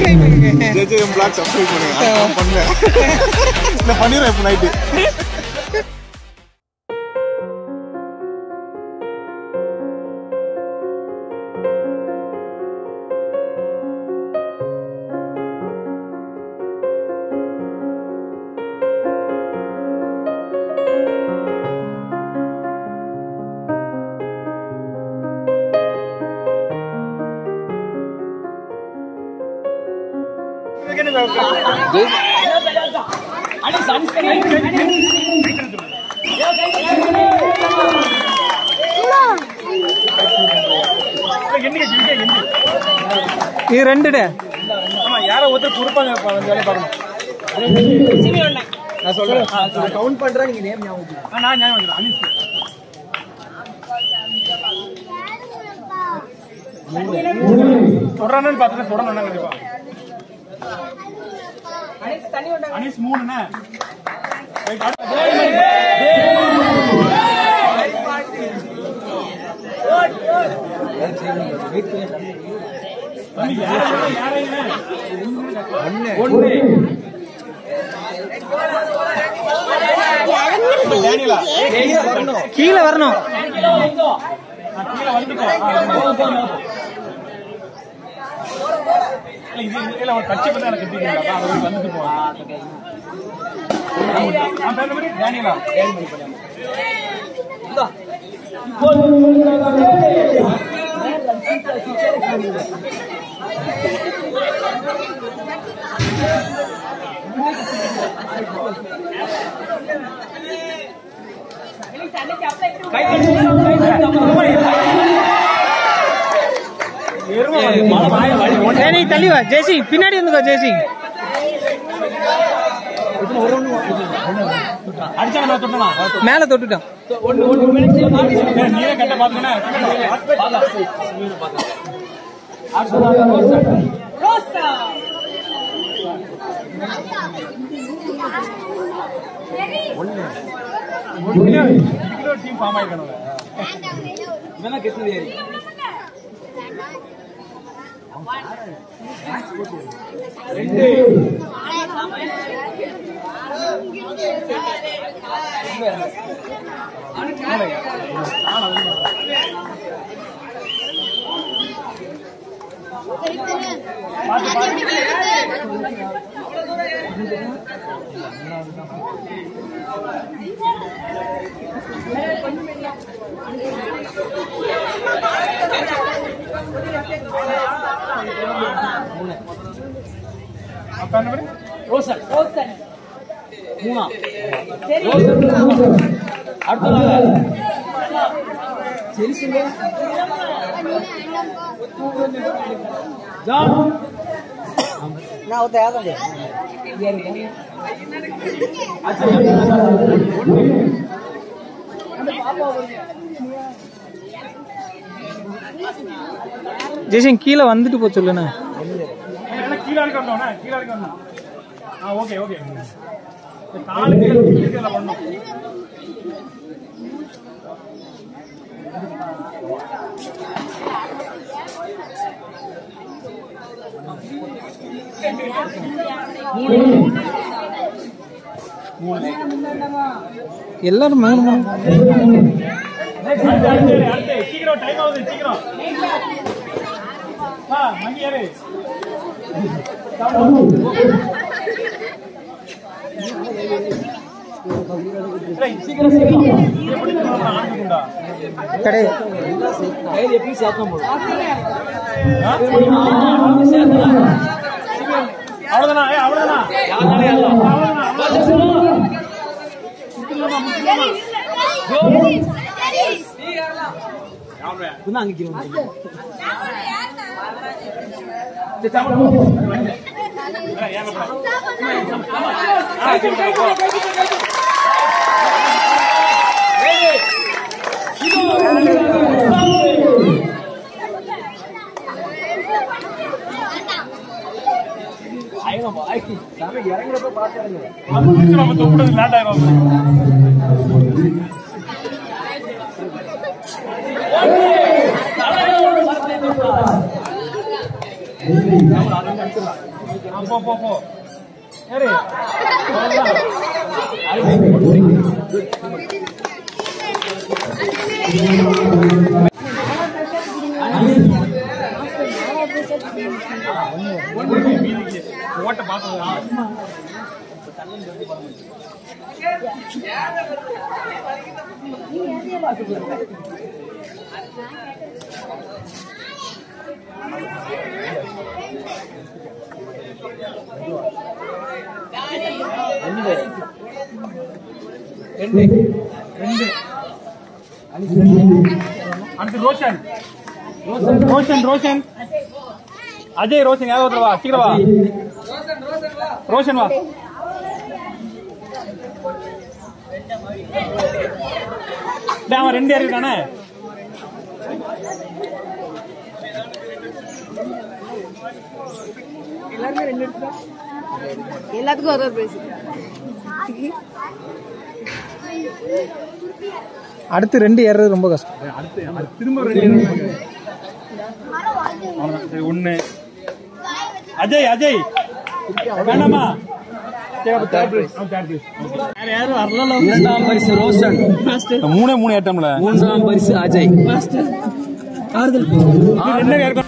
Subscribe பண்ணுங்க JJM black subscribe பண்ணுங்க நான் பண்ணேன் நான் பண்ணிடுறேன் இப்போ நைட்டு இது ரெண்டுடே யாரோ ஒருத்தர் கொடுப்பாங்க வேலை பார்க்கணும் நான் சொல்றேன் கவுண்ட் பண்றேன் நீங்க நேம் ஞாபகம் நான் ஞாபகம் வச்சுக்கிறேன். அனீஸ் தொடரானு பார்த்துட்டு தொடரணும் கண்டிப்பா அனீஸ் மூணுண்ணே Right, அடுத்து. தம்பி, யாரையும் யாரையும் ஒன்று டேனியலா கீழே வரணும் நான் கீழே வந்துட்டோம் ஆ, வந்துட்டோம். இல்ல, இது இல்ல ஒரு கட்சி பத்தி எனக்கு தெரியுங்களா அது ஒரு வந்துட்டு போவாங்க நான் பேர் மாதிரி டேனியலா ஏய், நீ தள்ளி வா ஜெய்சி பின்னாடி வந்துக்கோ ஜெய்சி அடிச்சா நான் தொட்டனா மேல தொட்டுட்டான் நீரே கட்ட பாத்துக்கணும் டீம் ஃபார்ம் ஆயிருக்கணும் இதெல்லாம் கிருஷ்ணகிரி அப்ப என்ன பேரு? ரோசன் மூணா ரோசன் அடுத்ததாக ஜான் ஜெய்சிங் கீழே வந்துட்டு போ சொல்லுண்ணே எல்லாம் கீழே இருக்க வரணும்ண்ணா, கீழே இருக்க வரணும். ஆ ஓகே ஓகே காலு கீழே கீழே பண்ணணும் எல்லாரும் மூணு மூணு அடுத்து, அடுத்து, அடுத்து. சீக்கிரம் டைம் ஆகுது சீக்கிரம் ஆ மணி ஏறு ஏய், சீக்கிரம் சீக்கிரம் இதை பிடிச்சு நம்ம ஆரம்பிக்கணும்டா. கிடையாது அவ்வளவுதானா ஏய், அவ்வளவுதானா அவ்வளவுதானா அவ்வளவுதானா அது முடிச்சு நம்ம தொப்புறது லேட் ஆயிரும் ஆ, போ போ போ யாரு ஓட்ட பாத்துக்கலாம் அடுத்து ரோஷன் ரோஷன் ரோஷன் அஜய் ரோஷன் யாராவது ஒருத்தர் வா சீக்கிரம் வா ரோஷன் வா டேய், அவன் ரெண்டு யாரு இருக்கானே எல்லாத்துக்கும் ஒரு ஒரு பேசி அடுத்து ரெண்டு ஏறது ரொம்ப கஷ்டம் அடுத்து அடுத்து திரும்ப ரெண்டு அவ்வளவுதான். சரி, ஒண்ணு அஜய் அஜய் வேண்டாமா சரி, அப்ப third place. அவன் third place. இரண்டாம் பரிசு ரோஷன் மூணே மூணு ஏட்டம்ல மூன்றாம் பரிசு அஜய் ரெண்டு பேருக்கும்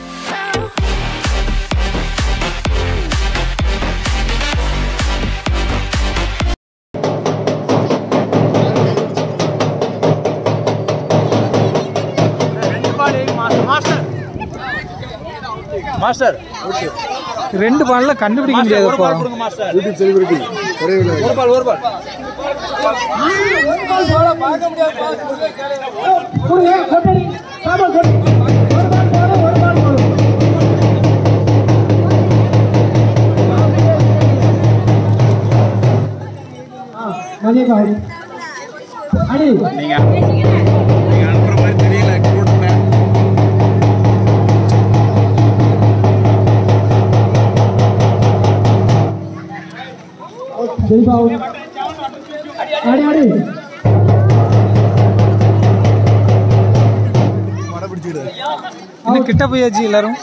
மாஸ்டர் ரெண்டு பால்ல கண்டுபிடிக்க முடியாது ஒரு பால் கொடுங்க மாஸ்டர் யூடியூப் செலிபிரிட்டி ஒரே விலை ஒரு பால் ஒரு பால் நீங்க நீங்க அனுப்புற மாதிரி தெரியல கூட்டல படம் பிடிச்சிடு இன்னும் கிட்ட போயாச்சு எல்லாரும்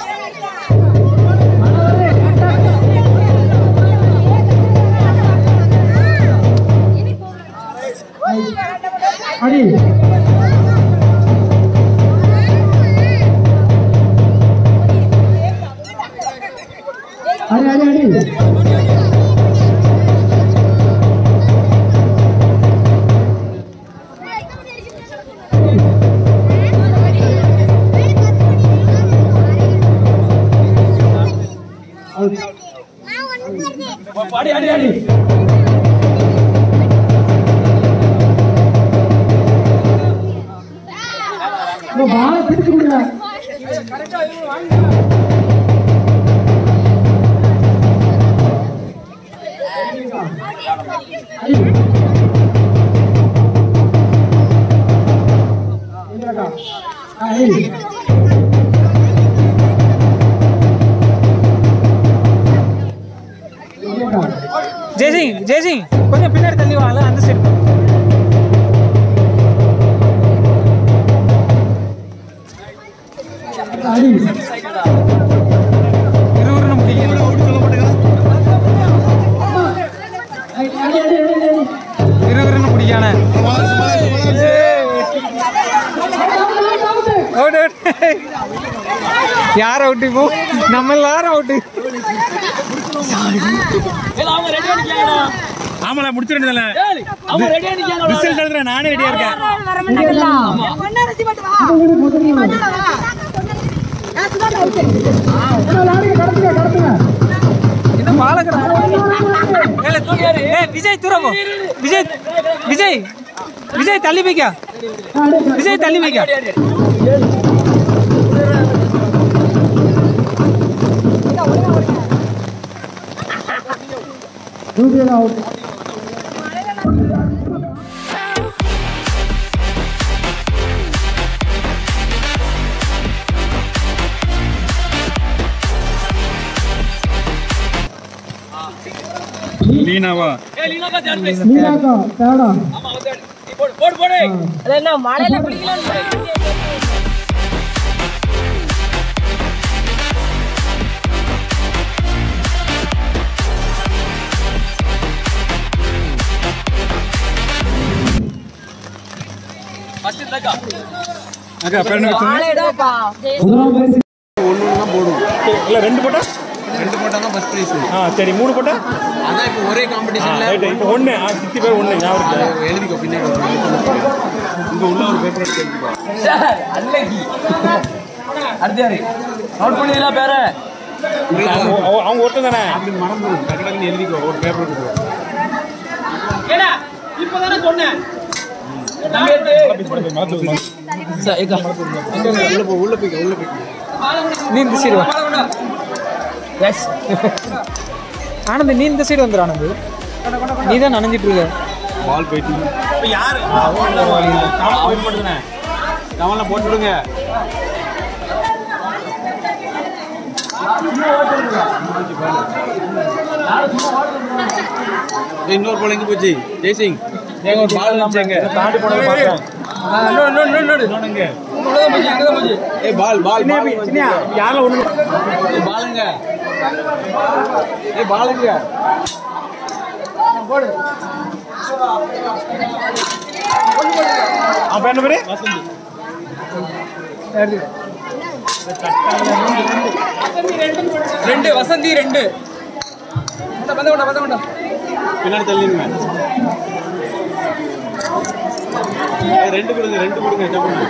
ஜெய்சிங் ஜெய்சிங் கொஞ்சம் பின்னாடி தள்ளி வாங்கல அந்த சைடு இருவருன்னு முடிக்கணும் இருவருன்னு முடிக்கான அவுட் அவுட் யார் அவுட் இப்போ நம்ம எல்லாரும் அவுட்டு ஆமால முடிச்சிருந்தல ரிசல்ட் எழுதுறேன் நானே ரெடியா இருக்கேன் ஒன்னரசி மட்டும் வா நான் சுதா இந்த பாலகரா ஏய் விஜய் தூரம் போ. விஜய் விஜய் விஜய் தள்ளி வைக்க விஜய் தள்ளி வைக்க லீனாவா என்ன மழையில குளிக்கலாம்னு அக்கா பேர் என்ன சொன்னீங்க? ஆளேடாப்பா முதலாம் பரிசு ஒன்று ஒன்று தான் போடுவோம் சரி, இல்ல ரெண்டு போட்டா ரெண்டு போட்டால் தான் ஃபஸ்ட் ப்ரைஸ் ஆ சரி மூணு போட்டா அதான் இப்போ ஒரே ஆ, காம்படிஷனில் ரைட்டு இப்போ ஒன்று ஆ சித்தி பேர் ஒன்று ஞாபகம் இருக்கு எழுதிக்கோ பின்னாடி இங்கே உள்ள ஒரு பேப்பர் எடுத்து எழுதிக்கோ சார் அல்லகி அடுத்து யாரு நோட் பண்ணிடலாம் பேர அவங்க அவங்க- அவங்க ஒருத்தன் தானே அப்படி மறந்து டக்கு டக்குன்னு எழுதிக்கோ ஒரு பேப்பர் எடுத்துக்கோ சார் ஏக்கா உள்ள போ உள்ள போய்க்க உள்ள போய்க்க நீ இந்த சைடு வா எஸ் ஆனந்த் நீ இந்த சைடு வந்துடு ஆனந்த் நீ தான் நனைஞ்சிட்டு இருக்க பால் போயிட்டு இப்போ யாரு கமல் மட்டும் கமலை போட்டு விடுங்க ஏய், இன்னொரு பால் எங்க போச்சு ஜெய்சிங் எங்க ஒரு பால் இருந்துச்சுங்க தாண்டி போனதை பார்த்தேன் ஏய் பால் பால் பால் சின்ன யாரில் ஒன்று ஏய், பாலுங்க ஏய் பாலுங்க அவன் பேர் என்ன பேரு ரெண்டு வசந்தி ரெண்டு வந்து கொண்டா வந்து கொண்டா பின்னாடி தள்ளிடுங்க ஏய், ரெண்டு கொடுங்க ரெண்டு கொடுங்க சப்புன்னு.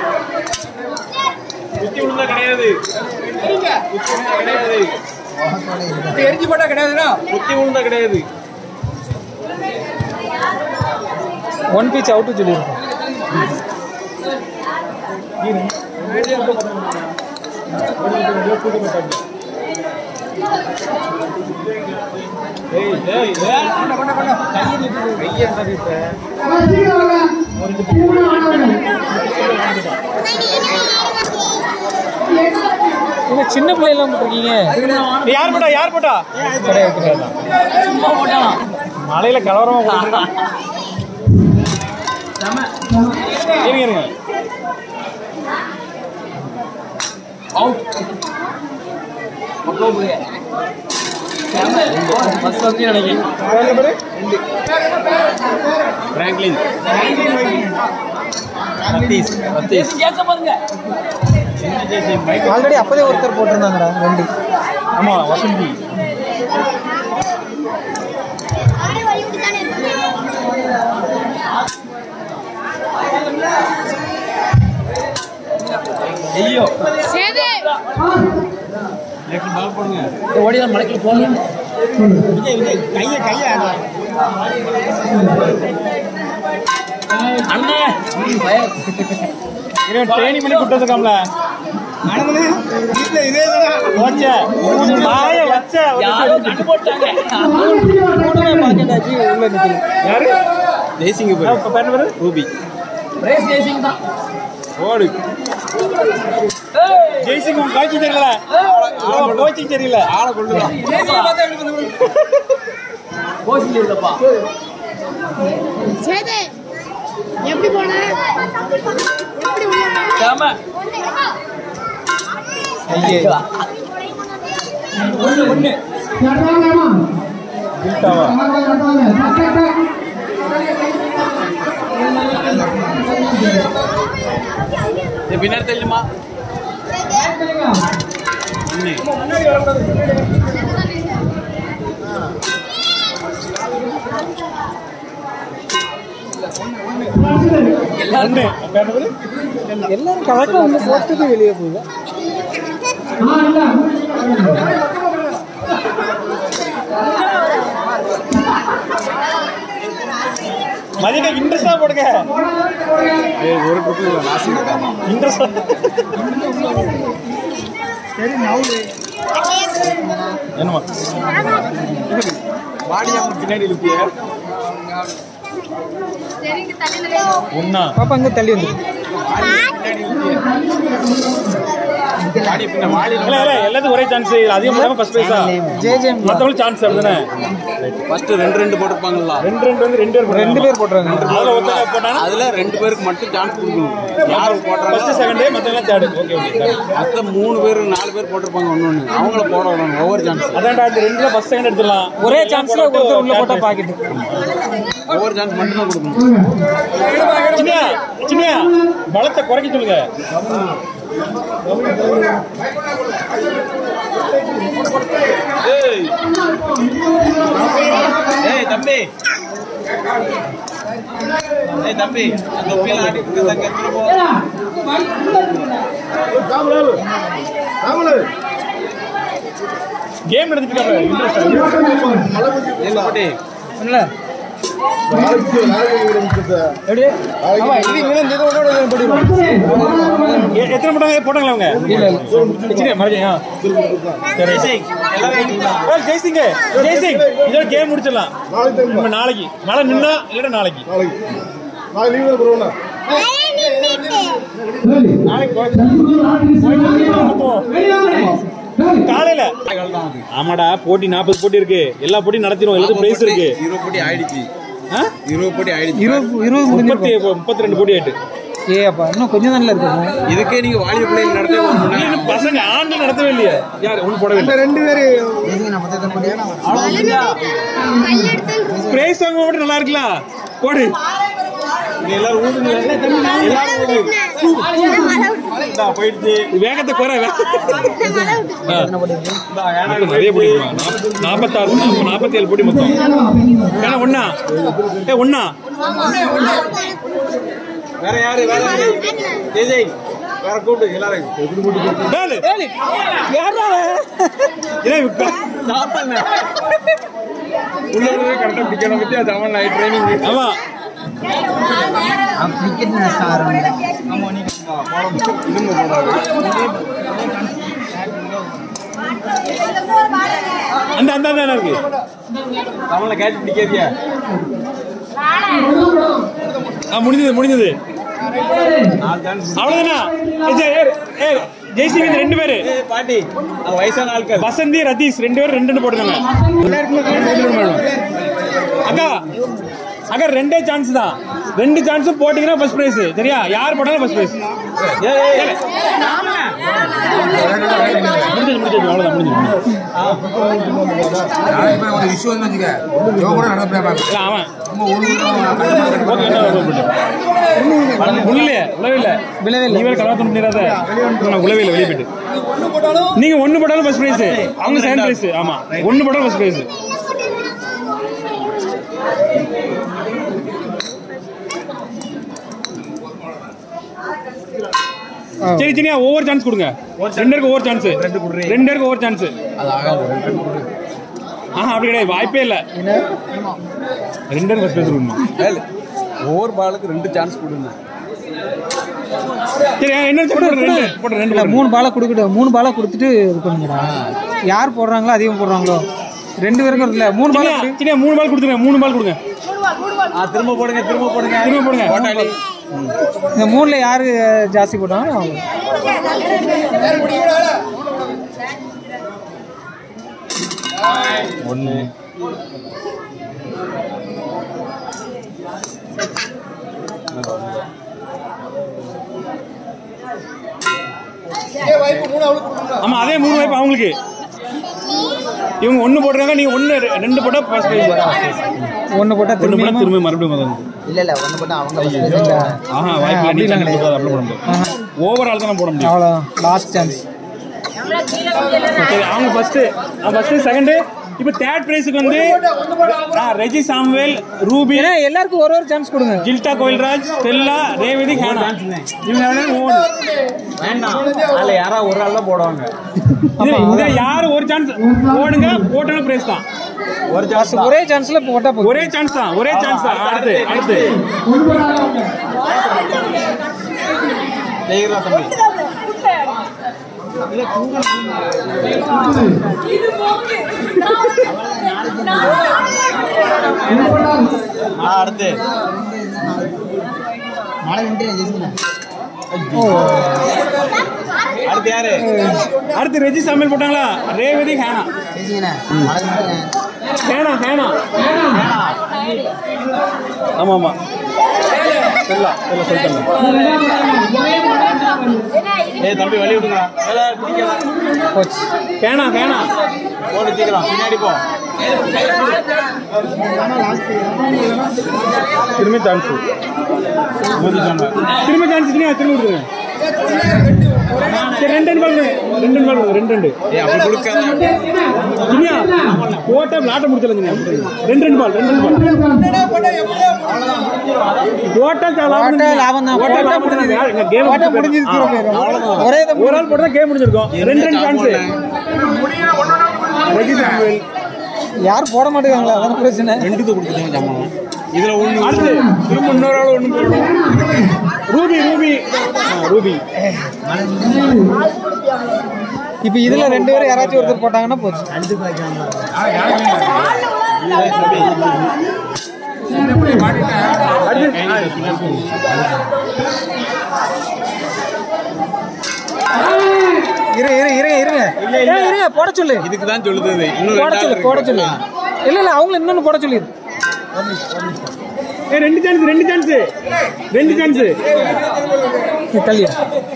குத்தி விழுந்தா கிடையாது குத்தி விழுந்தா கிடையாது எரிஞ்சு போட்டா கிடையாதுண்ணா குத்தி விழுந்தா கிடையாது ஒன் பீச் அவுட்டு சொல்லியிருக்கோம் என்ன சின்ன பிள்ளைலாம் போட்டிருக்கீங்க யார் போட்டா யார் போட்டா கிடையாது கிடையாது சும்மா போட்டானா மலையில கலவரமா போட்டுருக்கான் இருங்க இருங்க அவுட் மக்கள் போய் ஃபர்ஸ்ட் வந்து நினைக்கிறேன் பேர் என்ன பேரு பிராங்க்லின் சதீஷ் சதீஷ் கேட்க பாருங்க ஆல்ரெடி அப்போதே ஒருத்தர் போட்டிருந்தாங்கடா ரெண்டு ஆமா வசந்தி ஐயோ நெக்ஸ்ட் பால் போடுங்க ஓடி தான் மலைக்கு போகலாம் கையை கையை அண்ணே ட்ரைனிங் பண்ணி கூட்டு வந்துருக்காம்ல வச்ச மாய வச்ச யாரும் கண்டு போட்டாங்க பாக்கெட்டாச்சு உள்ள நிற்கல யாரு ஜெய்சிங் இப்ப போய் பேர் என்ன பேரு ரூபி ரேஸ் ரேசிங் தான் ஓடு ஏய் ஜெய்சிங் உங்க கோச்சிங் தெரியல கோச்சிங் தெரியல ஆளை கொள்ளுதான் ரேசிங் பார்த்தா எப்படி வந்து கோச்சிங் இல்லப்பா சேது எப்படி போன எப்படி உள்ள போன? சாம ஐயே ஒண்ணு ஒண்ணு கில்ட்டாவா ஏய், பின்னாடி தள்ளுமா ஒண்ணு பேர் என்ன பேரு எல்லாரும் கலக்க வந்து போட்டுட்டு வெளியே போகுது மதியக்கா இன்ட்ரெஸ்டா போடுங்க ஏய், ஒரு ட்ரிப்பு நாசி இன்ட்ரெஸ்டா என்னமா பாடி அவங்க பின்னாடி இருப்பிய ஒன்னா பாப்பா அங்கே தள்ளி வந்து இல்ல இல்ல எல்லாத்துக்கும் ஒரே சான்ஸ் அதிகம் போடாம ஃபர்ஸ்ட் பிரைஸா ஜே ஜே மத்தவங்களுக்கு சான்ஸ் அப்படிதானே ஃபர்ஸ்ட் ரெண்டு ரெண்டு போட்டுருப்பாங்களா ரெண்டு ரெண்டு வந்து ரெண்டு பேர் ரெண்டு பேர் போட்டுறாங்க அதுல ஒருத்தங்க போட்டானா அதுல ரெண்டு பேருக்கு மட்டும் சான்ஸ் கொடுக்கணும் யாரு போடுறாங்க ஃபர்ஸ்ட் செகண்ட் மத்தவங்க தேர்ட் ஓகே ஓகே மொத்த மூணு பேர் நாலு பேர் போட்டிருப்பாங்க ஒண்ணு ஒண்ணு அவங்கள போட விடணும் ஒவ்வொரு சான்ஸ் அதான்டா இந்த ரெண்டுல ஃபர்ஸ்ட் செகண்ட் எடுத்துடலாம் ஒரே சான்ஸ்ல ஒருத்தர் உள்ள போட்டா பாக்கெட் ஒவ்வொரு சான்ஸ் மட்டும் தான் கொடுக்கணும் சின்ன சின்ன பலத்தை குறைக்க சொல்லுங்க ஏய் தம்பி ஏய் தம்பி அந்த தொப்பியெல்லாம் ஆடிட்டு இருக்காங்க எடுத்துட்டு போ கேம் எடுத்துட்டு இருக்காங்க ஏங்க போட்டி இல்ல எப்படி ஆமா இது இங்க இந்த இதோட படிரும் எ- எத்தனை போட்டாங்க போட்டாங்களா அவங்க இல்ல இல்ல சின்ன மறுபடியும் ஆ. சரி ஏய், ஜெய்சிங் ஜெய்சிங் இதோட கேம் முடிச்சிடலாம் நம்ம நாளைக்கு மழை நின்னா இல்லைன்னா நாளைக்கு நாளைக்கு காலையில ஆமாடா போட்டி நாற்பது போட்டி இருக்கு எல்லா போட்டியும் நடத்திடும் எல்லாத்துக்கும் பிரைஸ் இருக்கு இருபது போட்டி ஆயிடுச்சு ஆ? இருபது போட்டி ஆயிடுச்சு இருபது இருபது முப்பத்தி முடிஞ்சிருக்கும் முப்பத்தி ரெண்டு போட்டி ஆயிட்டு ஏ அப்பா இன்னும் கொஞ்சம் தானே இருக்கும் இதுக்கே நீங்க வாலிப பிள்ளைங்க நடத்தவே ஒரு மணி நேரம் இன்னும் பசங்க ஆண்டு நடத்தவே இல்லையே யார் ஒன்றும் போடவே இல்லை ரெண்டு பேரு பிரைஸ் வாங்க மட்டும் நல்லா இருக்கலாம் போடு இங்க எல்லாரும் ஊடுங்க எல்லாரும் ஊடு இந்தா, போயிடுச்சு வேகத்தை குறை வே- ஆ. மொத்தம் நிறைய போட்டி இருக்குமா? நாப்ப- நாப்பத்தாறு நாப்ப- நாப்பத்தி ஏழு போட்டி மொத்தம் ஏன்னா ஒண்ணா ஏ ஒண்ணா வேற யாரு வேற யாரு ஜெய் ஜெய் வேற கூப்பிட்டு எல்லாரும் வேலு யாரா அவன்? ஏன் இப்ப- உள்ள கரெக்டா பிடிக்கணும் பத்தி அது அவன் நைட் ட்ரைனிங் ஆமா அந்த அந்த அந்த இருக்கு தமிழ்ல கேட்ச் பிடிக்காதியா ஆ முடிஞ்சது முடிஞ்சது நாலு சான்ஸ் அவ்வளவுதானா ஏய், ஜெய், ஏய், ஏய், ஜெய்சிங் இந்த ரெண்டு பேரு ஏய், பாட்டி அது வயசான ஆட்கள் வசந்தி ரதீஷ் ரெண்டு பேரும் ரெண்டு ரெண்டு போட்டுருக்காங்க அக்கா அக்கா ரெண்டே சான்ஸ் தான் ரெண்டு சான்ஸும் போட்டீங்கன்னா ஃபர்ஸ்ட் பிரைஸ் சரியா யார் போட்டாலும் ஃபர்ஸ்ட் பிரைஸ் முடிஞ்சது முடிஞ்சது அவ்வளவுதான் முடிஞ்சது ஒரு விஷயம் வச்சுக்க இவன் கூட நடப்பா இல்ல அவன் ஓகே என்ன ஒரு போட்டு. உள்ள உழவே இல்ல விழவே நீ வேற கலாத்தம் பண்ணிடாத நான் உழவே இல்ல வெளியே போயிட்டு நீங்க ஒண்ணு போட்டாலும் ஃபர்ஸ்ட் பிரைஸ் அவங்க செகண்ட் பிரைஸ் ஆமா ஒண்ணு போட்டாலும் ஃபர்ஸ்ட் பிரைஸ் சரி சரியா ஒவ்வொரு சான்ஸ் கொடுங்க ரெண்டு பேருக்கு ஒவ்வொரு சான்ஸ் ரெண்டு பேருக்கு ஒவ்வொரு சான்ஸ் ஆஹா அப்படி கிடையாது வாய்ப்பே இல்ல ரெண்டு பேருக்கு ஃபர்ஸ்ட் பிரைஸ் கொடுமா ஒவ்வொரு பாலுக்கு ரெண்டு சான்ஸ் கொடுங்க சரி என்ன போட்டு ரெண்டு போட்டு ரெண்டு இல்ல போடு. மூணு பாலை கொடுக்கட்டும் மூணு பாலை கொடுத்துட்டு இது பண்ணுங்கடா யார் போடுறாங்களோ அதிகம் போடுறாங்களோ ரெண்டு பேருக்கும் இல்ல மூணு பால் சின்ன சின்ன மூணு பால் கொடுத்துருங்க மூணு பால் கொடுங்க ஆ திரும்ப போடுங்க திரும்ப போடுங்க திரும்ப போடுங்க போட்டாளி இந்த மூணுல யாரு ஜாஸ்தி போட்டாங்களோ அவங்க. ஒன்னு ஆமா அதே மூணு வாய்ப்பு அவங்களுக்கு இவங்க ஒண்ணு போடுறாங்க நீங்க ஒண்ணு ரெண்டு போட்டா ஃபர்ஸ்ட் பிரைஸ் ஒண்ணு போட்டா ஒண்ணு திரும்பி போட்டா திரும்ப மறுபடியும் முதல்ல இருந்து. இல்ல இல்ல ஒண்ணு போட்டா அவங்க ஆஹா வாய்ப்பு இல்லை அப்படிலாம் நீ அப்ளை பண்ண முடியும் ஓவரால் தான் போட முடியும் அவ்வளவுதான் லாஸ்ட் சான்ஸ் சரி அவங்க ஃபர்ஸ்ட் ஃபர்ஸ்ட் செகண்ட் இப்போ தேர்ட் பிரைஸுக்கு வந்து ஆ, ரெஜி சாம்வேல் ரூபி ஏன்னா எல்லாருக்கும் ஒரு ஒரு சான்ஸ் கொடுங்க ஜில்டா கோயில்ராஜ் ஸ்டெல்லா ரேவதி ஹேனா இவங்க எல்லாரும் ஒவ்வொரு. வேண்டாம் அதுல யாரா ஒரு ஆள் தான் போடுவாங்க இது- இதுல யாரு ஒரு சான்ஸ் போடுங்க போட்டாலும் பிரைஸ் தான் ஒரு சான்ஸ் ஒரே சான்ஸ்ல போட்டா போதும் ஒரே சான்ஸ் தான் ஒரே சான்ஸ் தான் அடுத்து அடுத்து ஜெயிரா தம்பி ஆ, அடுத்து மழை நின்று ஜெயிச்சுங்க அடுத்து யாரு அடுத்து ரெஜி சமையல் போட்டாங்களா ரேவதி ஹேனா சரிங்கண்ணே மழை மட்டுங்க ஹேனா ஹேனா ஆமா ஆமா சொல்லா சொல்ல சொல்லிட்டேன் ஏய் தம்பி வழி விடுங்க கோச் ஹேனா ஹேனா போடு சீக்கிரம் பின்னாடி போ திரும்பி சான்ஸ் திரும்பி சான்ஸ் திரும்பி கொடுங்க சரி ரெண்டு ரெண்டு பால் ரெண்டு ரெண்டு பால் ரெண்டு ரெண்டு அப்படி கொடுக்காத ஜினியா போட்டா விளாட்ட முடிச்சல ஜினியா ரெண்டு ரெண்டு பால் ரெண்டு ரெண்டு பால் போட்டா போட்டா லாபம் தான். போட்டா முடிஞ்சது. கேம் போட்டா முடிஞ்சது தூர போயிரும். ஒரே இதை ஒரு ஆள் போட்டா கேம் முடிஞ்சிருக்கும் ரெண்டு ரெண்டு சான்ஸ் ரஜி சாமுவேல் யாரும் போட மாட்டேங்காங்களா அதான பிரச்சனை ரெண்டுக்கு கொடுத்துட்டாங்க ஜாமான் இதுல ஒண்ணு அடுத்து திரும்ப இன்னொரு ஆள் ஒண்ணு போடணும் ரூபி ரூபி ஆ, ரூபி இப்போ இதுல ரெண்டு பேரும் யாராச்சும் ஒருத்தர் போட்டாங்கன்னா போச்சு இரு இரு இருங்க இருங்க ஏய், இருங்க போட சொல்லு இதுக்கு தான் சொல்லுது இன்னும் போட சொல்லு போட சொல்லு இல்ல இல்ல அவங்கள இன்னொன்னு போட சொல்லி ஏய் ரெண்டு சான்ஸ் ரெண்டு சான்ஸ் ரெண்டு சான்ஸ் தள்ளியா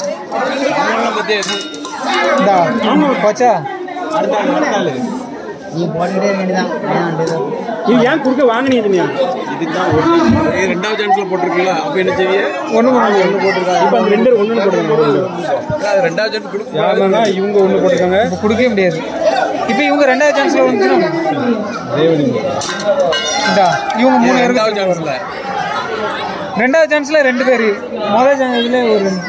இந்தா ஆமா போச்சா அடுத்த ஆள் அடுத்த ஆள் நீ போட்டுக்கிட்டே இருக்க வேண்டியதான் வேணாம் நீ ஏன் குறுக்க வாங்கினீங்க நீ இதுக்கு தான் ஒரு ரெண்டாவது சான்ஸ்ல போட்டிருக்கீங்களா அப்ப என்ன செய்ய ஒண்ணு ஒண்ணு போட்டிருக்காங்க இப்ப அந்த ரெண்டு ஒண்ணு போட்டுருக்காங்க ரெண்டாவது சான்ஸ் கொடுக்க யாருன்னா இவங்க ஒண்ணு போட்டிருக்காங்க இப்போ கொடுக்கவே முடியாது இப்போ இவங்க ரெண்டாவது சான்ஸ்ல வந்துச்சுன்னா இந்தா இவங்க மூணு ரெண்டாவது பேருக்கு சான்ஸ்ல ரெண்டாவது சான்ஸ்ல ரெண்டு பேர் முதல் சான்ஸ்ல ஒரு ரெண்டு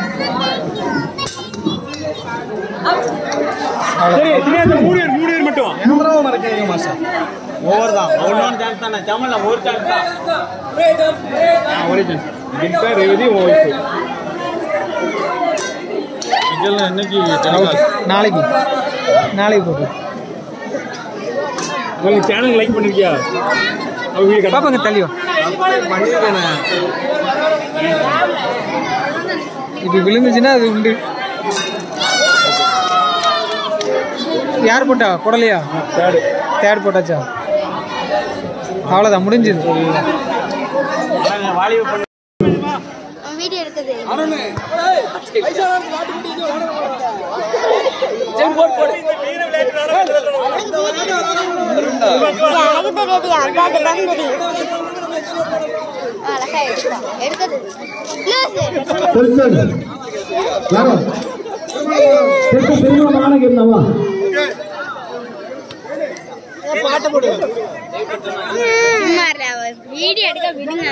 சரி சரி அந்த மூணு பேர் மூணு பேர் மட்டும் கேமராவை மறக்காதீங்க மாஸ்டர் ஓவர் தான் ஒன்னொரு சான்ஸ் தானே ஜமல்ல ஒரு சான்ஸ் தான் ஆ, ஒரே சான்ஸ் திக்ஷா ரேவதி உன் ஒய்ஃப் இதெல்லாம் இன்னைக்கு நாளைக்கு நாளைக்கு போட்டு உங்களுக்கு சேனல் லைக் பண்ணிருக்கியா அவ வீடியோ கட் பாப்பாங்க தள்ளியோ பண்ணிருக்கேனே இப்போ விழுந்துச்சுன்னா அது உண்டு யார் போட்டா போடலையா தேர்டு தேர்ட் போட்டாச்சா அவ்வளோதான் முடிஞ்சது வீடியோ எடுக்குது எனக்கு தெரியாது அக்காக்கு தான் தெரியும் அழகா எடுத்தான் எடுத்தது லூசு. சும்மா இருடா, வீடியோ எடுக்க விடுங்க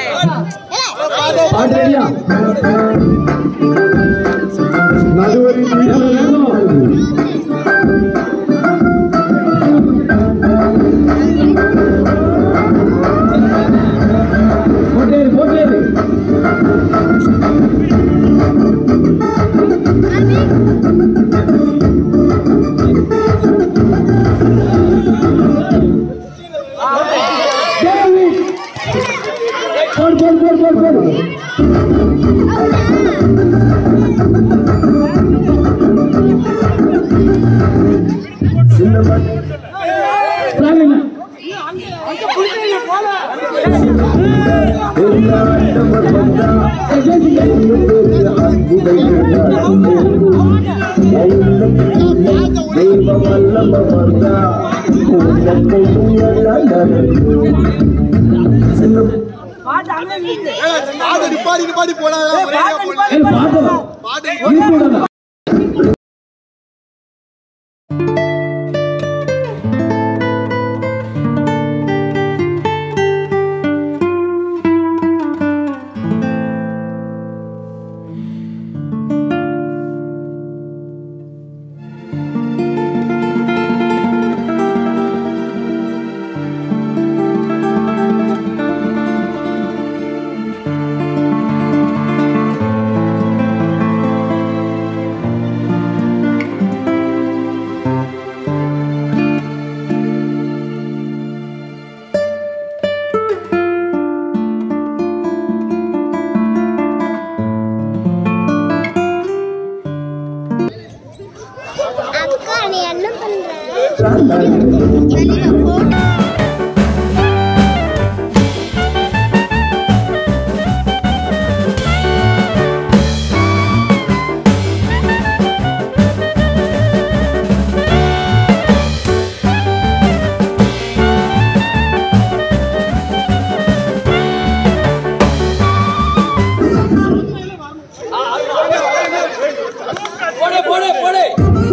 பாட்டு நிப்பாடி நிப்பாடி போடாத ஆ போடு போடு போடு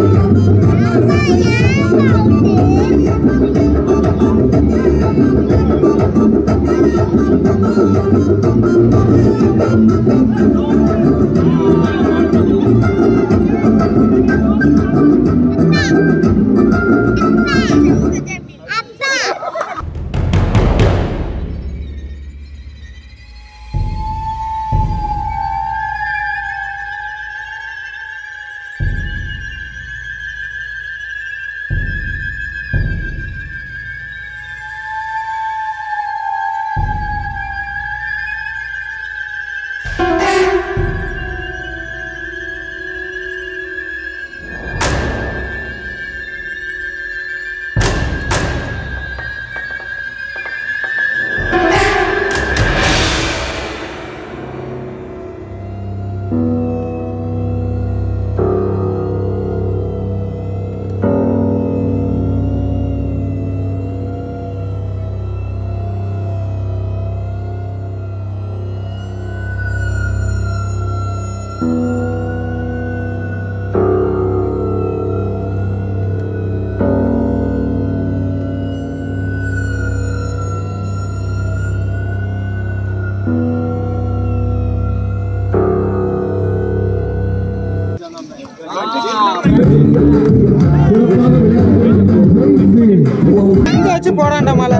இங்க வச்சு போடாண்டா மலை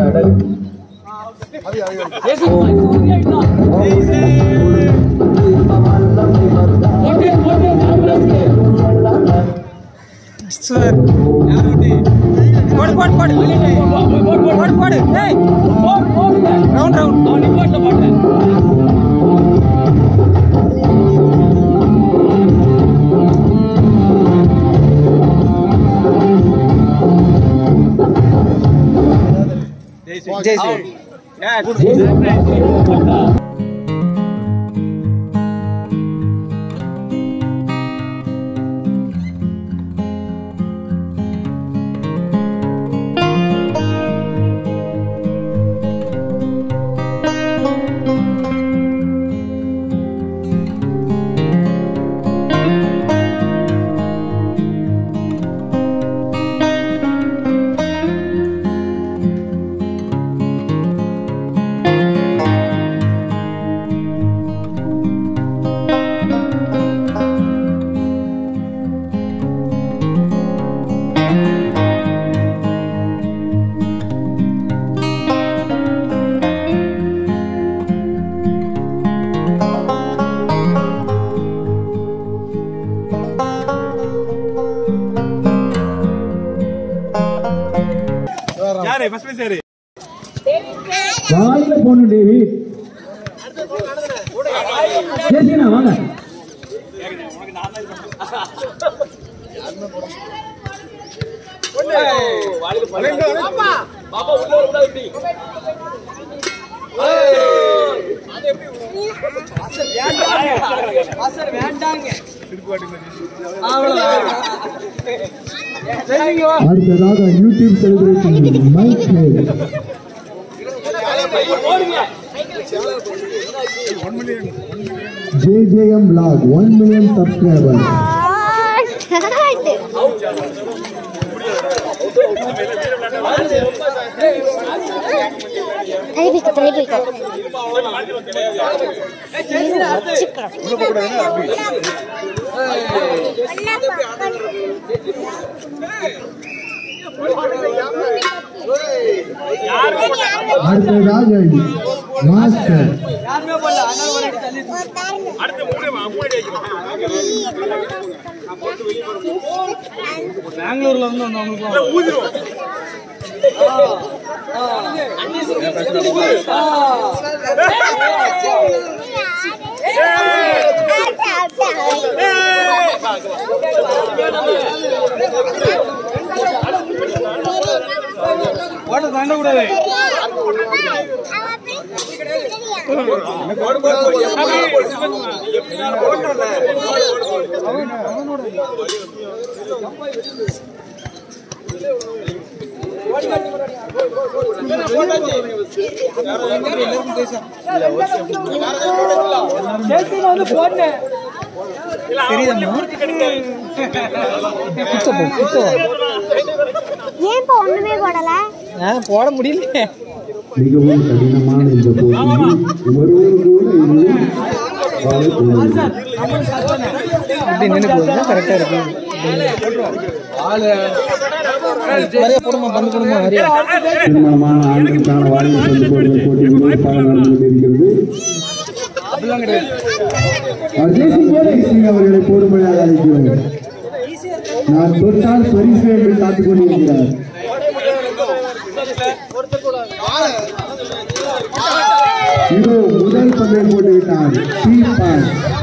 சார் போடு போடு போடு போடு போடு ஏய் ரவுண்ட் ரவுண்ட் ஜெய் ஸ்ரீ யாரு ஃபர்ஸ்ட் பிளேஸ் யாரு வாயில போகணும் டேவி ஜெயிச்சுண்ணா வாங்க பாப்பா உள்ள விட எப்படி அடுத்ததாக யூடியூப் செலிபிரேஷன் மைக் ஜேஜேஎம் லாக் ஒன் மில்லியன் சப்ஸ்கிரைபர் தலைப்பிக்க தலைப்பிக்க அடுத்ததாக மாஸ்டர் பெங்களூர்ல இருந்து வந்தவங்களுக்கு ஊதிரும் Hey! ஓட்ட தாண்ட கூடாது ஏன்பா ஒண்ணுமே போடல ஆ போட முடியல மிகவும் கடினமான இந்த போட்டியில் ஒருவர் கூட இன்னும் வாழக்கூடாது இப்படி நின்று போகுதுன்னா கரெக்டாக இருக்கும் வரையா போடுமா பந்து போடுமா வரையா திருமணமான ஆண்களுக்கான வாழ்க்கை பந்து போடுதல் போட்டி சிறப்பாக நடந்து கொண்டிருக்கிறது அஜய் சிங் அவர்களை போடும்படியாக அழைக்கிறோம் நான் தொட்டால் பரிசு என்று காத்துக் கொண்டிருக்கிறார் இதோ முதல் பந்தை போட்டு விட்டார் சீப்பான்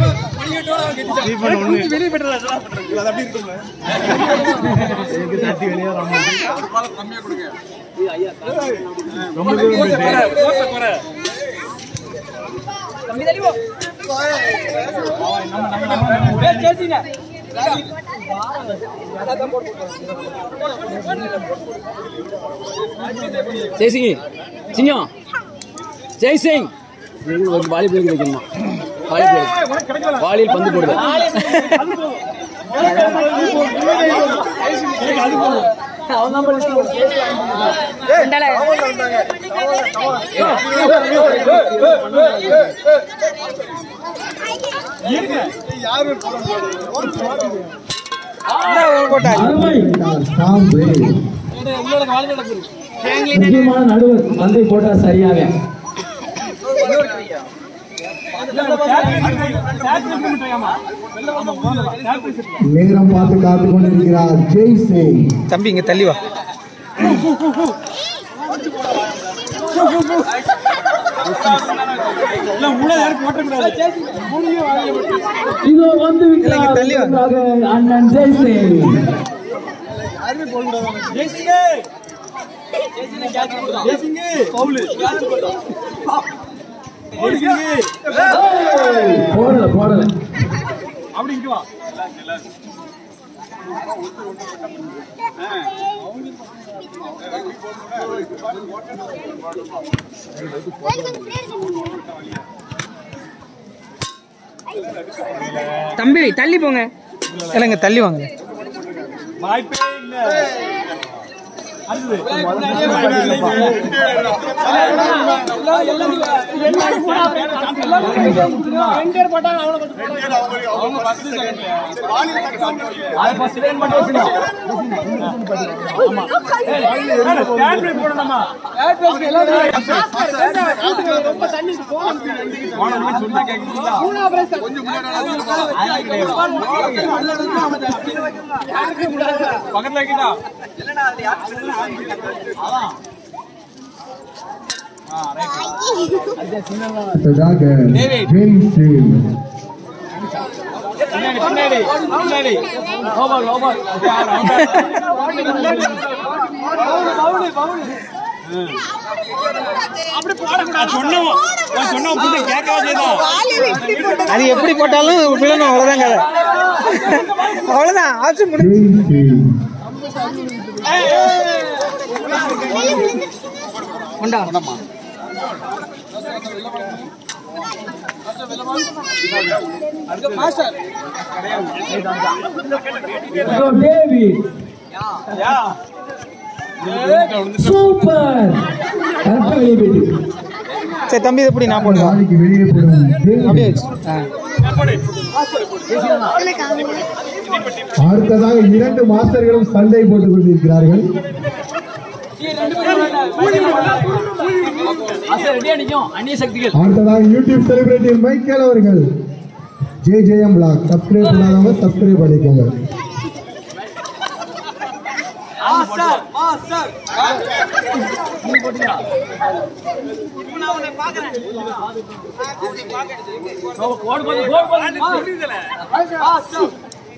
ஜெய்சிங் சிங்கம் ஜெய்சிங் ஒரு வாலிபுல் கிடைக்குமா வாலிபுல் வாலியில் பந்து போடுது டாம் பிரேக் முக்கியமான நடுவர் பந்தை போட்டா சரியாக நேரம் பார்த்து காத்துக் கொண்டிருக்கிறார் ஜெய் சிங் தம்பி இங்கே தள்ளி வா எல்லாம் உள்ள யாரும் போட்டக்கூடாது இதோ வந்து இல்லை, இங்க தள்ளி வாங்க. விட்டார் அண்ணன் ஜெய்சிங் போடல போடல அப்படி இங்க வா தம்பி தள்ளி போங்க இல்லை இங்கே தள்ளி வாங்க வாய்ப்பே இல்ல போடணுமா பக்கத்துல வைக்கிட்டா அடுத்ததாக ஜெய் சிங் பின்னாடி பின்னாடி பின்னாடி ஓவர் ஓவர் அப்படி போடக்கூடாது சொன்னோம் நான் சொன்னோம் புள்ள கேட்கவா செய்தான் அது எப்படி போட்டாலும் விழணும் அவ்வளோதான் கதை அவ்வளோதான் ஆச்சு முடிஞ்சு ஜெய் சிங் உண்டா இதோ டேவிட் சூப்பர் கரெக்டா வெளியே போயிட்டு சரி தம்பி இது எப்படி நான் போடுவேன் நாளைக்கு வெளியே போடும் அப்படியே வச்சு ஆ அடுத்ததாக இரண்டு மாஸ்டர்களும் சண்டை போட்டுக் கொண்டிருக்கிறார்கள் ரெடியா நிக்கும் அந்நிய சக்திகள் அடுத்ததாக யூடியூப் செலிபிரிட்டி மைக்கேல் அவர்கள் ஜே ஜேஎம் பிளாக் சப்ஸ்கிரைப் பண்ணாதவங்க சப்ஸ்கிரைப் பண்ணிக்கோங்க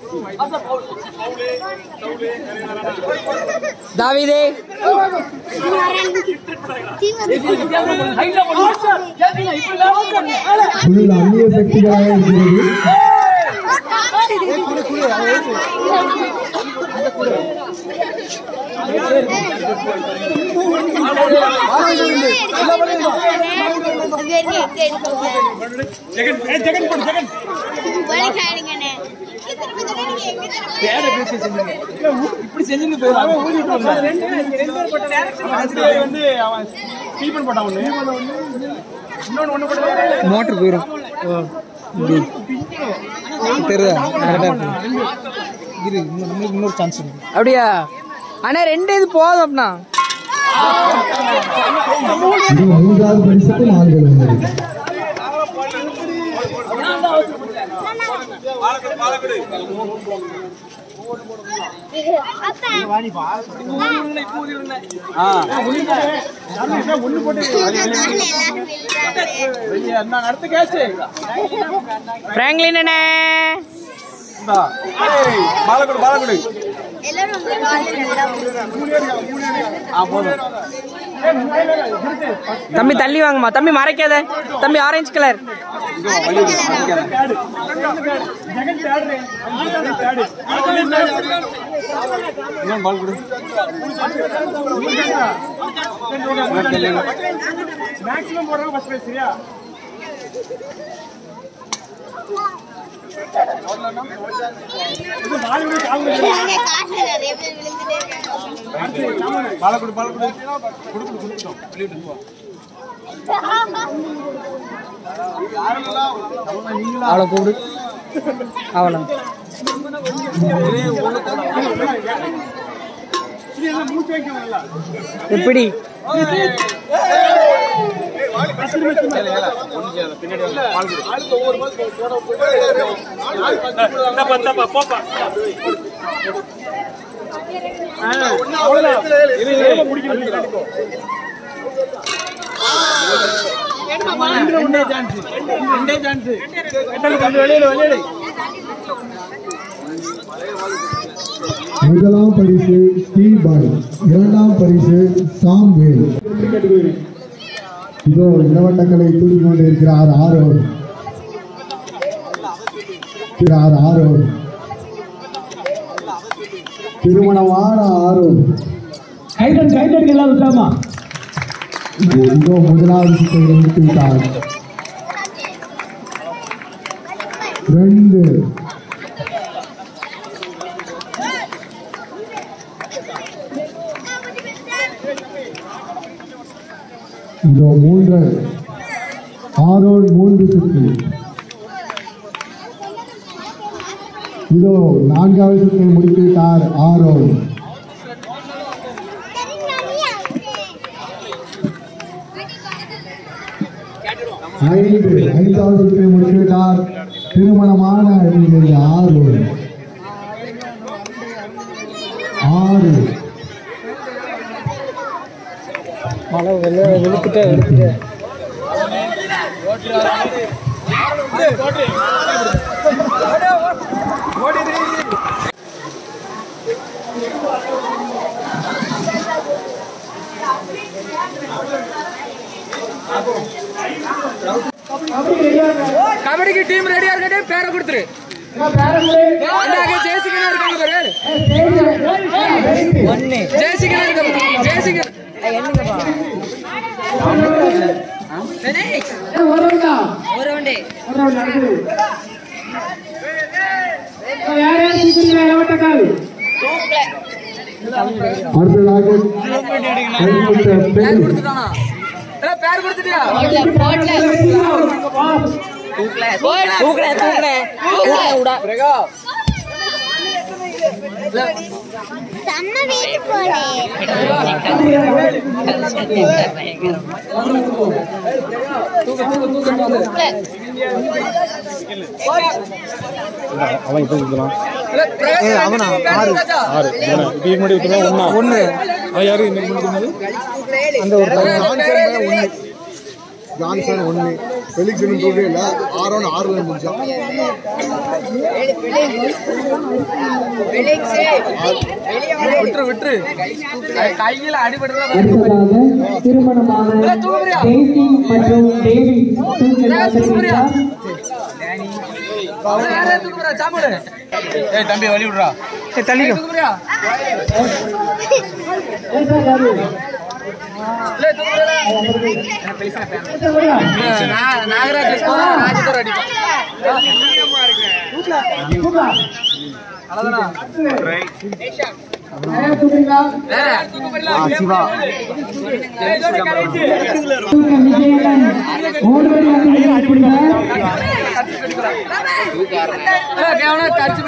தாவிதே ஃபுல் அந்நிய சக்திகளாக இருக்கிறது ஜெகன் ஏ, ஜெகன் போடு ஜெகன் இப்படி செஞ்சுட்டு போயிடலாம் அது வந்து அவன் ஸ்டீபன் போட்டான் ஒண்ணு இன்னொன்னு ஒண்ணு போட்டு மோட்டர் போயிடும் தெரியுதா கரெக்டாக இரு இன்னும் நம்மளுக்கு இன்னொரு சான்ஸ் இருக்கு அப்படியா அண்ணா ரெண்டு இது போதும் அப்படின்னா இது மூன்றாவது பரிசுக்கு ஆண்கள் வந்தது நான் அடுத்த கேட்ச் பிராங்க்லின் அண்ணே பாலக்குடு பாலக்குடு தம்பி தள்ளி வாங்கம்மா தம்பி மறைக்காத தம்பி ஆரஞ்சு கலர் ஜெகன் தேடுறேன் தேடு இன்னொன்று பால் கொடு மேக்ஸிமம் போடுறாங்க ஃபர்ஸ்ட் பிரைஸ் சரியா இது பால் விடு கால் விடு பாலக்குடு பாலக்குடு குடு குடு குடுத்தோம் வெளியிட்டு போ அவளை கூப்பிடு அவளை இது என்ன மூச்சு வைக்கணும் நல்லா எப்படி போப்பா முதலாம் பரிசு ஸ்டீவ் பாய் இரண்டாம் பரிசு சாம்வேல் இதோ இளவட்டங்களை தூக்கி கொண்டு இருக்கிறார் ஆரோர் இருக்கிறார் ஆரோர் திருமணமான ஆரோர் கைதன் கைதன் எல்லாம் விட்டாமா இதோ முதலாவது சுற்றை முடித்து விட்டார் ரெண்டு இதோ மூன்று ஆரோன் மூன்று சுற்று இதோ நான்காவது சுற்றை முடித்து விட்டார் ஆரோன் ஐந்து ஐந்தாவது சுற்றை முடித்து விட்டார் திருமணமான நீங்கள் ஆரோன் ஆறு மழை வெள்ள வெளுத்துட்டே வெளுத்துட்டே கபடிக்கு டீம் ரெடியா இருக்கட்டே பேரை கொடுத்துரு ஜெயசிங்கனா இருக்காங்க பாரு ஜெயசிங்கனா இருக்காங்க ஜெயசிங்க அடுத்ததாக கைவிட்ட பெண் பேர் கொடுத்துட்டியா தூக்குறேன் தூக்குறேன் தூக்குறேன் விடா செம்ம வெயிட் போடு அவன் இப்போ கொடுக்கலாம் ஏய், அவனா? ஆறு. ஆறு இதுக்கு முன்னாடி கொடுத்தா ஒன்றா ஒன்று அது யாரு இன்னைக்கு முன்னாடி கொடுத்தது அந்த ஒரு பையன் ஜான்சன் ஒன்று ஃபெலிக்ஸ் இன்னும் தூக்கி இல்லை ஆறு ஒன்று ஆறு ரன் முடிச்சோம் விட்டுரு விட்டுரு கையில அடிபடுறத அடுத்ததாக திருமணமான டேசி மற்றும் டேவி தூக்கில் சாப்பிடு ஏய் தம்பி வழி விடுறா ஏய், தள்ளிக்கோ தூக்குறியா நாகராஜ் ராஜதோர் அடிப்பான் சிவா கட்சி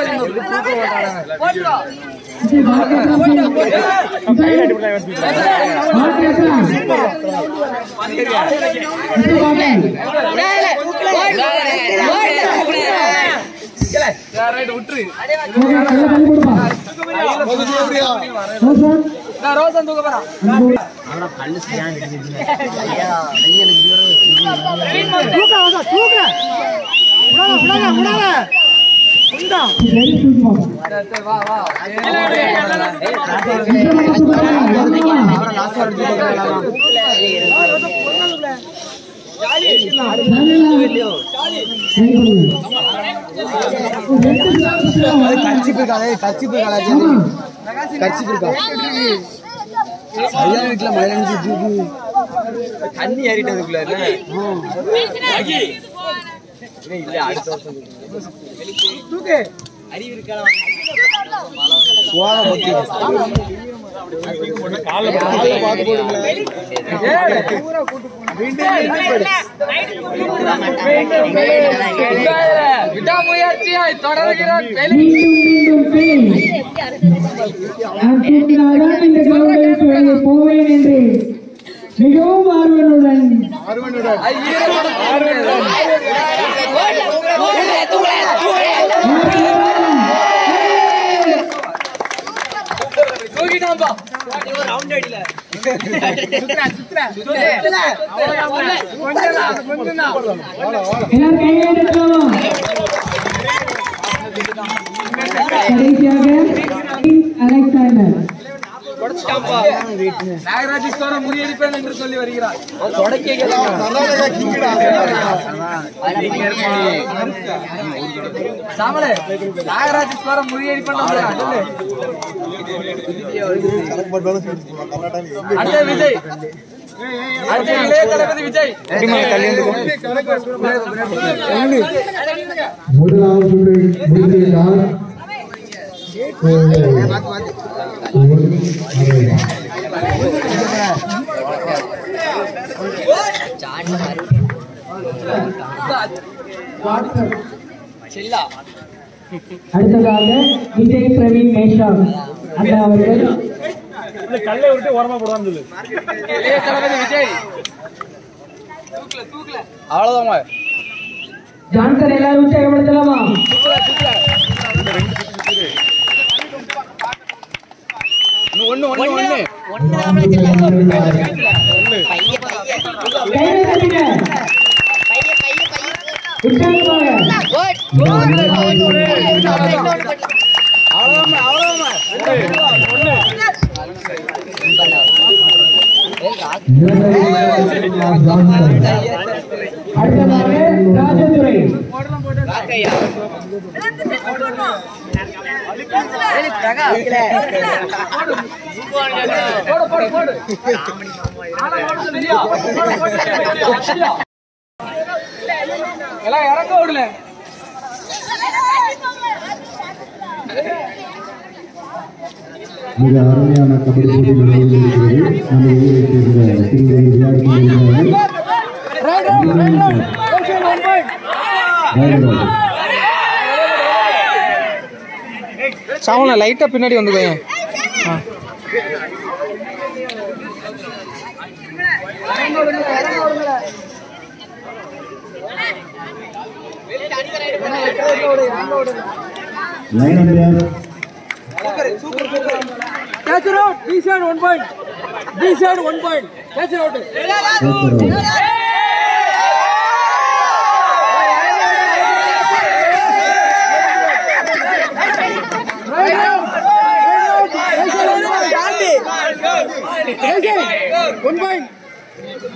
விட்டுரு ரோசன் தூக்க போறான் சரி, வா வா கட்சி போயிருக்காங்க கட்சி போயிருக்காங்க கட்சி போயிருக்கா ஐயா வீட்டில் மழை நினைச்சு தண்ணி ஏறிட்டதுக்குள்ள விடாமுயற்சியாய் தொடர்கிறான் மீண்டும் மீண்டும் பேய் நான் தூக்கினால்தான் இந்த கிரௌண்டில் வெளியே போவேன் என்று மிகவும் ஆர்வலுடன் தூக்கிட்டான்பா எல்லாரும் கையை எடுக்கலாமா கடைசியாக அலெக்சாண்டர் நாகராஜேஸ்வர முறியடிப்பேன் என்று சொல்லி வருகிறார் சாமலே நாகராஜேஸ்வர முறியடிப்பேன் சொல்லு அடுத்த விஜய் அடுத்த இளைய தளபதி விஜய் முதலாவது முடிந்திருந்தால் அடுத்ததாக விஜய் பிரவீன் மேஷா அண்ணா அவர்கள் இளைய தளபதி விஜய் அவ்வளவுதான் ஜான்சன் எல்லாரும் உற்சாகப்படுத்தலாமா ஒண்ணு ஒண்ணு ஒண்ணு கையை தட்டுங்க உற்சாகமாக அடுத்ததாக ராஜதுரை போடு போடு போடு ஆளை போடு சொல்லியா? போடு, போடு, சொல்லியா? எல்லாம் இறங்க விடல மிக அருமையான கபடி போட்டி நடந்து இருக்கிறது நம்ம ஊரை சேர்ந்த சிறுவர்கள் விளையாடி கொண்டிருக்கிறார்கள் ராஜராஜன். சாமல லைட்டா பின்னாடி வந்துக்கோங்க ஆ line umpire Catch it out. D side one point. D side one point. Catch it out. கேட்கிறார்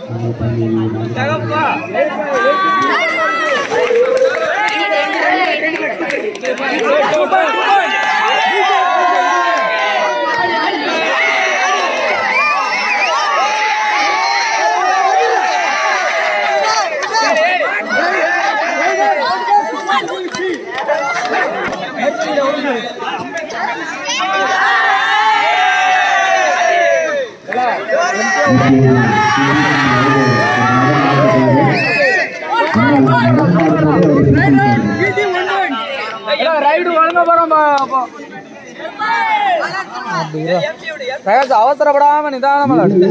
ரைடு வழங்க போறோம் அப்போ பிரகாஷ் அவசரப்படாம நிதானமா விளையாடு.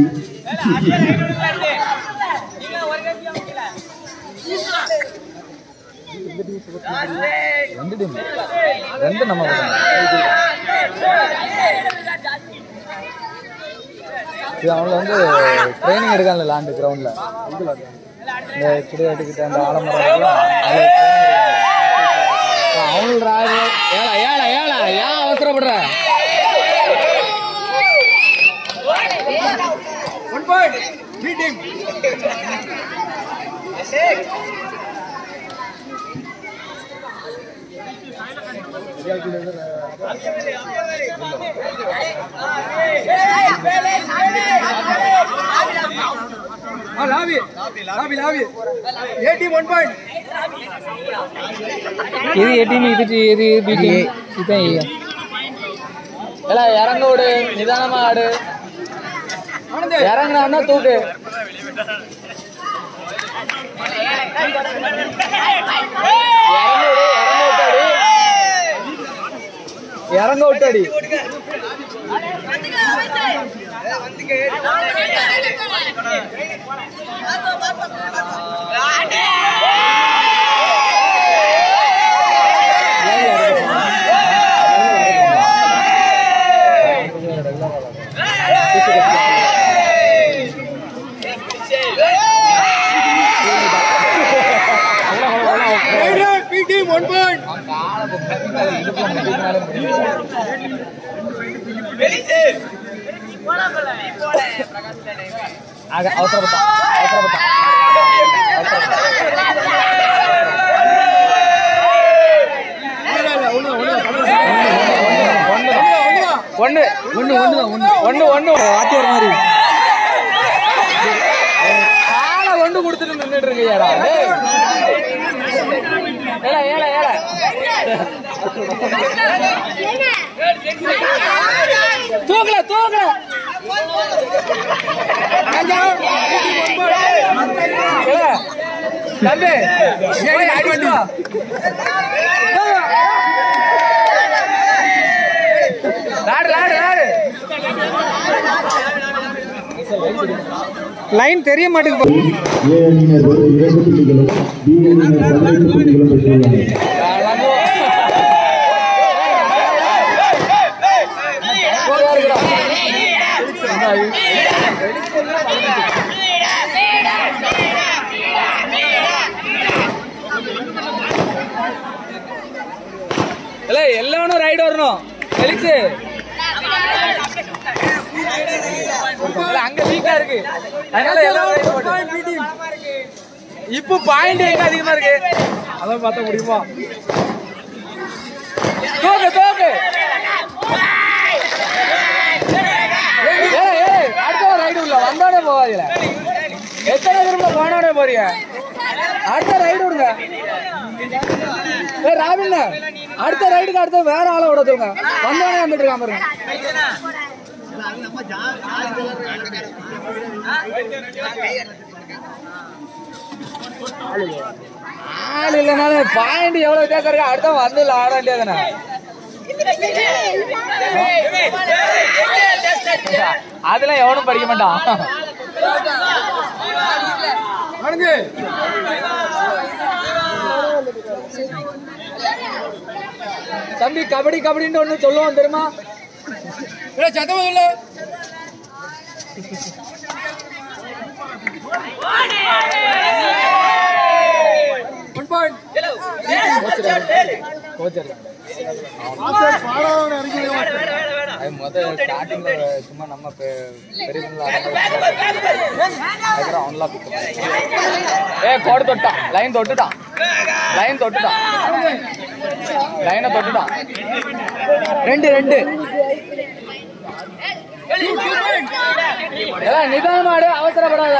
ரெண்டு டீம் ரெண்டு நம்ம பக்கம். இது அவங்க வந்து ட்ரைனிங் எடுக்காங்கல்ல லேண்டு கிரவுண்டில் இந்த சுடுகாட்டுக்கிட்ட அந்த ஆலமரம் இருக்குல்ல, அதுல training எடுக்காங்க. அவங்கள ஏழா ஏழா ஏழா ஏன் அவசரப்படுற லாபி லாபி லாபி ஏடி ஒன் பாயிண்ட் இது ஏ டீம் இது டி- இது பி டீம் இதுதான் ஏ இல்ல இறங்க விடு நிதானமா ஆடு இறங்கினா தூக்கு இறங்க விட்டாடி ஆக- அவசரப்பட்டான் அவசரப்பட்டான் ஒண்ணு ஒண்ணு ஒண்ணு ஒண்ணு ஒண்ணு ஒண்ணு வாத்தி வர மாதிரி காலை ஒண்ணு கொடுத்துட்டு நின்றுட்டு இருக்கியாடா டேய். ஏல ஏல ஏல தூக்கல தூக்கல ஏல, தம்பி போய் அடிச்சுட்டு வா. லாடு லாடு லாடு லைன் தெரிய மாட்டேங்குது ஏ அணியினர் இரண்டு புள்ளிகளும் பி அணியினர் பதினைந்து புள்ளிகளும் பெற்றுள்ளனர் இல்ல எல்லாரும் ரைடு வரணும் ஃபெலிக்ஸ் இல்ல, அங்க வீக்கா இருக்கு அதனால எல்லாரும் இப்போ பாயிண்ட் எங்க அதிகமா இருக்கு அதான் பார்த்த முடியுமா தோக்கு தோக்கு ஏய், ஏய், அடுத்த ரைடு உள்ள வந்தானே போவாதீல எத்தனை திரும்ப போனானே போறீங்க அடுத்த ரைடு விடுங்க ஏய் ராபின் அடுத்த ரைடுக்கு அடுத்த வேற ஆளை விட சொல்லுங்க வந்தவனே வந்துட்டு இருக்கான் பாருங்க ஆள் இல்லைனாலும் பாயிண்ட் எவ்வளவு தேக்க இருக்கு அடுத்த வந்து ஆட வேண்டியதானே அதெல்லாம் எவனும் படிக்க மாட்டான் தம்பி கபடி கபடின்னு ஒண்ணு சொல்லுவோம் தெரியுமா இல்ல சத்தமா இல்ல கோச்சர் முதல் ஸ்டார்டிங்ல சும்மா நம்ம பெ- பெரிய அதுக்கப்புறம் அவன்லாம் பிக் ஏ கோடு தொட்டான் லைன் தொட்டுட்டான் லைன் தொட்டுட்டான் லைனை தொட்டுட்டான் ரெண்டு ரெண்டு எல்லாம் நிதானமாடு அவசரப்படாத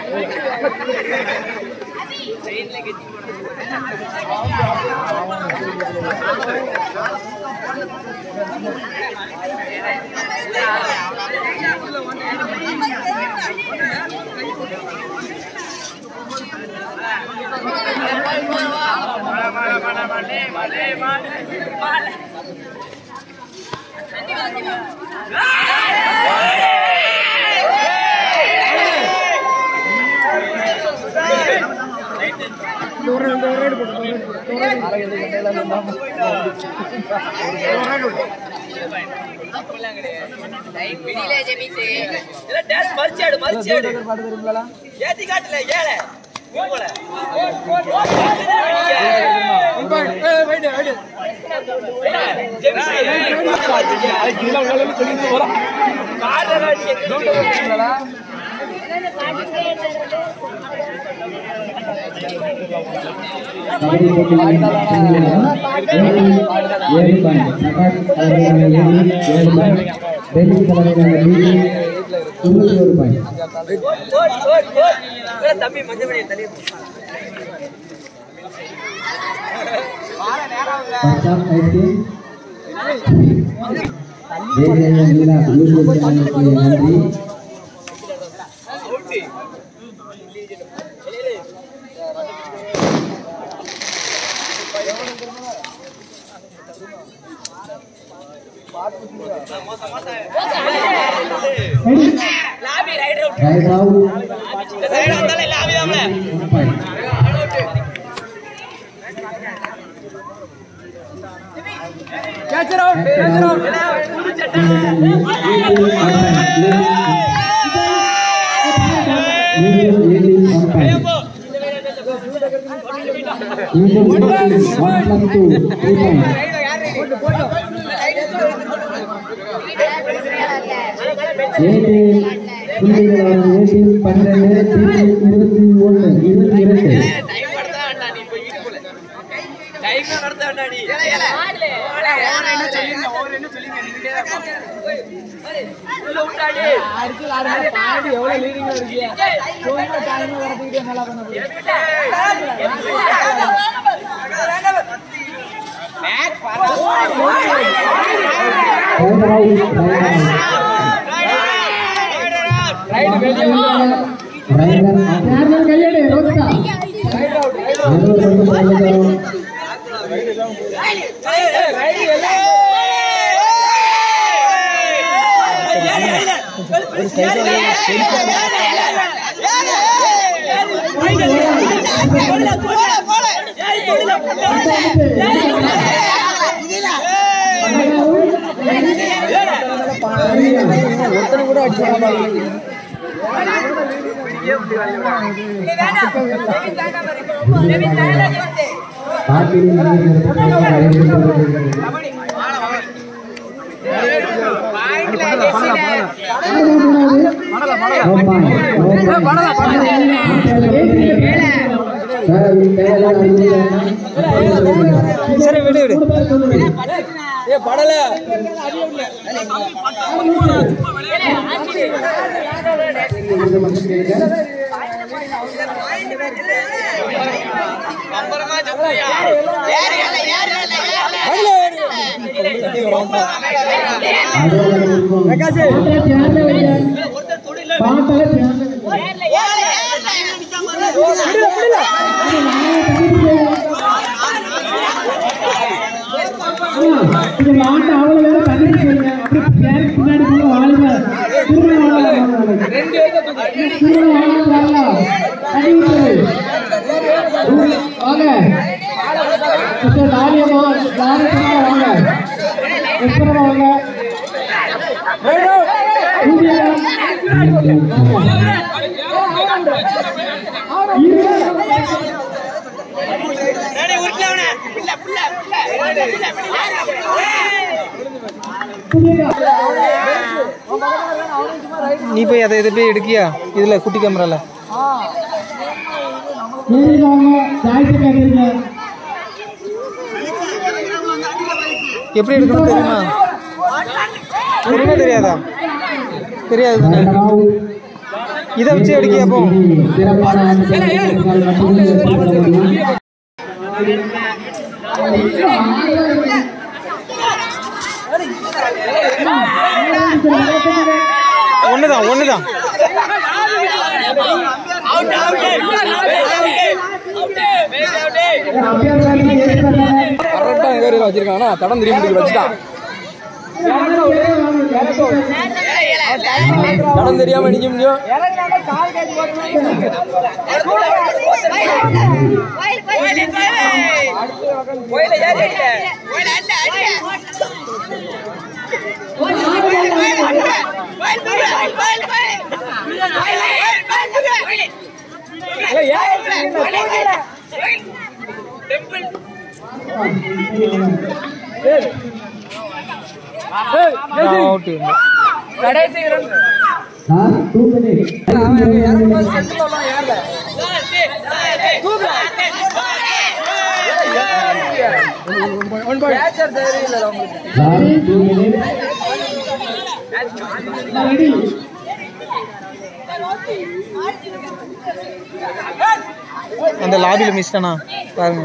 கபடி போட்டியில் ஏழு பாயிண்ட் பிரகாஷ் தலைமையிலான ஏழு ஏழு பாயிண்ட் டெல்லி தலைமையிலான பிபி இருபத்தி ஒரு பாயிண்ட் பஞ்சாப் ஐடி ஜெயஜெய மீரா யூடியூப் சேனலுக்கு நன்றி ரைட் அவுட் ஒரு பாயிண்ட் பன்னிரண்டு இருபத்தி ஒன்று இருபத்தி இரண்டு கையெடு ரோஜா பாட்டில் சரி விடு விடு ஏ படல வாங்க மிஸ்டர் தாரியம்மா தாரியம்மா வாங்க விஸ்வரமா வாங்க நீ போய் அதை இதை போய் எடுக்கியா இதுல குட்டி கேமரால எப்படி எடுக்கணும் தெரியுமா தெரியுமா தெரியாதா தெரியாது தானே? இதை வச்சு எடுக்கியா போ ஒண்ணுதான் ஒண்ணுதான் கரெக்டா எங்க ஏரியால வச்சிருக்காங்கன்னா தடம் திரும்பி வச்சுட்டான் தடம் தெரியாம நிக்க முடியும் out sir two minutes sir two minutes அந்த லாபியில் மிஸ் தானா பாருங்க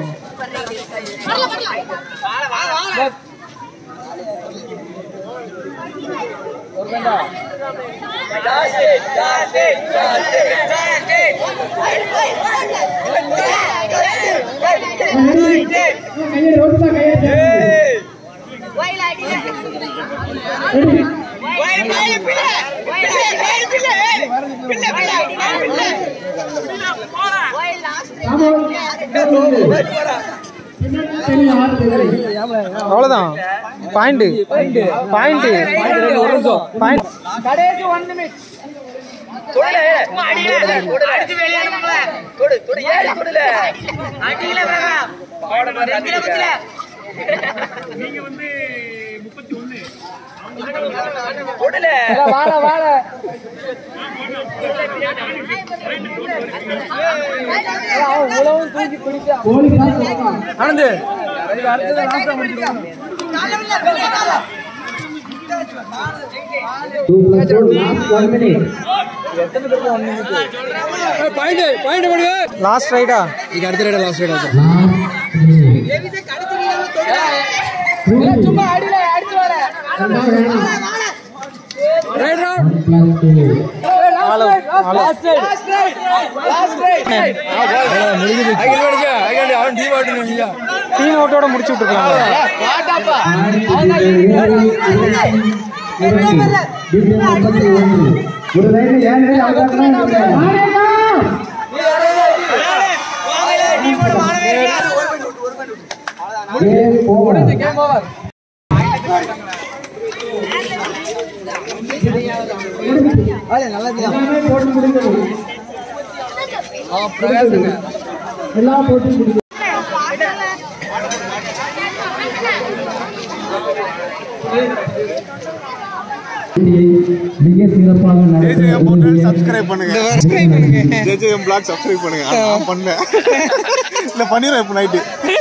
அவ்வளோதான் பாயிண்ட் பாயிண்ட் ஒரு நிமிஷம் பாயிண்ட் வாழ வாழ Anand two plus two last one minute point point பண்ணுங்க லாஸ்ட் ரைடா இது அடுத்த ரைடா லாஸ்ட் ரைடா லாஸ்ட் சும்மா அடியில அடிச்சு வர right round plus two last right last right last right முடிஞ்சு ஐ கேன் அடிக்க ஐ கேன் அவன் டீம் அவுட் நீங்க டீம் அவுட்டோட முடிச்சு விட்டுருக்கலாம் வாட்டாப்பா ஒரு ரைடு ஏன் raid out game over game over எல்லாமே போட்டு முடிந்தது அவன் பிரகாசங்க எல்லா போட்டியும் முடிந்தது மிக சிறப்பாக ஜேஜேஎம் போட்டு நடத்த சப்ஸ்கிரைப் பண்ணுங்க சப்ஸ்கிரைப் பண்ணுங்க ஜேஜேஎம் பிளாக் சப்ஸ்கிரைப் பண்ணுங்க ஆனா நான் பண்ணல இல்ல பண்ணிடுறேன் இப்போ நைட்டு